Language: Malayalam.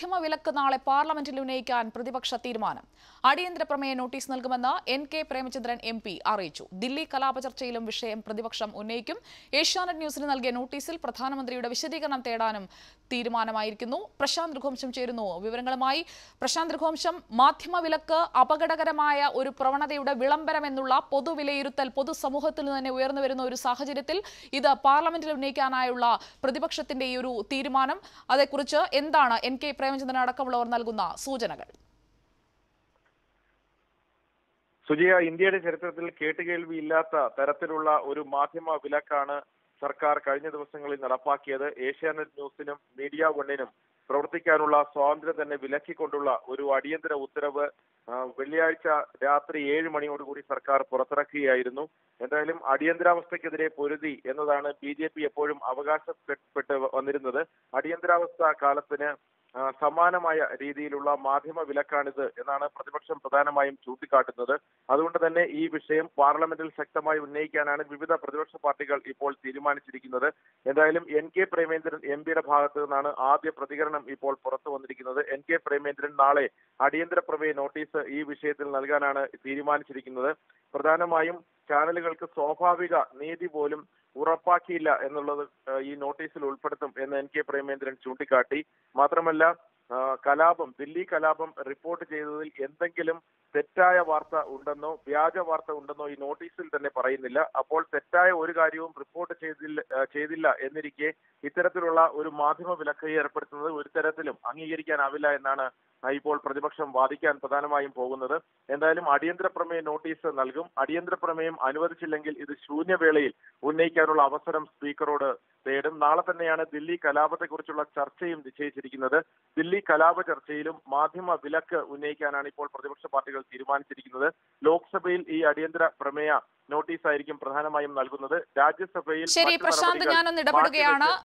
മാധ്യമ വിലക്ക് നാളെ പാർലമെന്റിൽ ഉന്നയിക്കാൻ പ്രതിപക്ഷ തീരുമാനം അടിയന്തര പ്രമേയ നോട്ടീസ് നൽകുമെന്ന് N K Premachandran M P അറിയിച്ചു ദില്ലി കലാപ ചർച്ചയിലും വിഷയം പ്രതിപക്ഷം ഉന്നയിക്കും ഏഷ്യാനെറ്റ് ന്യൂസിന് നൽകിയ നോട്ടീസിൽ പ്രധാനമന്ത്രിയുടെ വിശദീകരണം തേടാനും തീരുമാനമായിരിക്കുന്നു പ്രശാന്ത് രഘുവംശം ചേരുന്നു വിവരങ്ങളുമായി പ്രശാന്ത് രഘുവംശം മാധ്യമ വിലക്ക് അപകടകരമായ ഒരു പ്രവണതയുടെ വിളംബരം എന്നുള്ള പൊതുവിലയിരുത്തൽ പൊതുസമൂഹത്തിൽ നിന്ന് തന്നെ ഉയർന്നു വരുന്ന ഒരു സാഹചര്യത്തിൽ ഇത് പാർലമെന്റിൽ ഉന്നയിക്കാനായുള്ള പ്രതിപക്ഷത്തിന്റെ ഈ ഒരു തീരുമാനം അതേക്കുറിച്ച് എന്താണ് എൻ കെ പ്രേമചന്ദ്രൻ അടക്കമുള്ളവർ നൽകുന്ന സൂചനകൾ സുജിയ ഇന്ത്യയുടെ ചരിത്രത്തിൽ കേട്ടുകേൾവിയില്ലാത്ത തരത്തിലുള്ള ഒരു മാധ്യമ വിലക്കാണ് സർക്കാർ കഴിഞ്ഞ ദിവസങ്ങളിൽ നടപ്പാക്കിയത് ഏഷ്യാനെറ്റ് ന്യൂസിനും മീഡിയ വണ്ണിനും പ്രവർത്തിക്കാനുള്ള സ്വാതന്ത്ര്യം തന്നെ വിലക്കിക്കൊണ്ടുള്ള ഒരു അടിയന്തര ഉത്തരവ് ആ, വെള്ളിയാഴ്ച രാത്രി ഏഴ് മണിയോടുകൂടി സർക്കാർ പുറത്തിറക്കുകയായിരുന്നു എന്തായാലും അടിയന്തരാവസ്ഥക്കെതിരെ പൊരുതി എന്നതാണ് ബി ജെ പി എപ്പോഴും അവകാശപ്പെട്ട് വന്നിരുന്നത് അടിയന്തരാവസ്ഥ കാലത്തിന് ആ, സമാനമായ രീതിയിലുള്ള മാധ്യമ വിലക്കാണിത് എന്നാണ് പ്രതിപക്ഷം പ്രധാനമായും ചൂണ്ടിക്കാട്ടുന്നത് അതുകൊണ്ട് തന്നെ ഈ വിഷയം പാർലമെന്റിൽ ശക്തമായി ഉന്നയിക്കാനാണ് വിവിധ പ്രതിപക്ഷ പാർട്ടികൾ ഇപ്പോൾ തീരുമാനിച്ചിരിക്കുന്നത് എന്തായാലും എൻ കെ പ്രേമേന്ദ്രൻ എം പിയുടെ ഭാഗത്ത് നിന്നാണ് ആദ്യ പ്രതികരണം ഇപ്പോൾ പുറത്തു വന്നിരിക്കുന്നത് എൻ കെ പ്രേമേന്ദ്രൻ നാളെ അടിയന്തര പ്രമേയ നോട്ടീസ് ഈ വിഷയത്തിൽ നൽകാനാണ് തീരുമാനിച്ചിരിക്കുന്നത് പ്രധാനമായും ചാനലുകൾക്ക് സ്വാഭാവിക നീതി പോലും ഉറപ്പാക്കിയില്ല എന്നുള്ളത് ആ, ഈ നോട്ടീസിൽ ഉൾപ്പെടുത്തും എന്ന് എൻ കെ പ്രേമേന്ദ്രൻ ചൂണ്ടിക്കാട്ടി മാത്രമല്ല ആ, കലാപം ദില്ലി കലാപം റിപ്പോർട്ട് ചെയ്തതിൽ എന്തെങ്കിലും തെറ്റായ വാർത്ത ഉണ്ടെന്നോ വ്യാജ വാർത്ത ഉണ്ടെന്നോ ഈ നോട്ടീസിൽ തന്നെ പറയുന്നില്ല അപ്പോൾ തെറ്റായ ഒരു കാര്യവും റിപ്പോർട്ട് ചെയ്തില്ല ആ, ചെയ്തില്ല എന്നിരിക്കെ ഇത്തരത്തിലുള്ള ഒരു മാധ്യമ വിലക്ക് ഏർപ്പെടുത്തുന്നത് ഒരു തരത്തിലും അംഗീകരിക്കാനാവില്ല എന്നാണ് ആ, ഇപ്പോൾ പ്രതിപക്ഷം വാദിക്കാൻ പ്രധാനമായും പോകുന്നത് എന്തായാലും അടിയന്തര പ്രമേയ നോട്ടീസ് നൽകും അടിയന്തര പ്രമേയം അനുവദിച്ചില്ലെങ്കിൽ ഇത് ശൂന്യവേളയിൽ ഉന്നയിക്കാനുള്ള അവസരം സ്പീക്കറോട് തേടും നാളെ തന്നെയാണ് ദില്ലി കലാപത്തെക്കുറിച്ചുള്ള ചർച്ചയും നിശ്ചയിച്ചിരിക്കുന്നത് ദില്ലി കലാപ ചർച്ചയിലും മാധ്യമ വിലക്ക് ഉന്നയിക്കാനാണ് ഇപ്പോൾ പ്രതിപക്ഷ പാർട്ടികൾ തീരുമാനിച്ചിരിക്കുന്നത് ലോക്സഭയിൽ ഈ അടിയന്തര പ്രമേയ നോട്ടീസ് ആയിരിക്കും പ്രധാനമായും നൽകുന്നത് രാജ്യസഭയിൽ ശരി മറ്റു പ്രശാന്ത് നടപടികൾ ഞാനൊന്ന് ഇടപെടുകയാണ് മാറ്റിവെച്ച്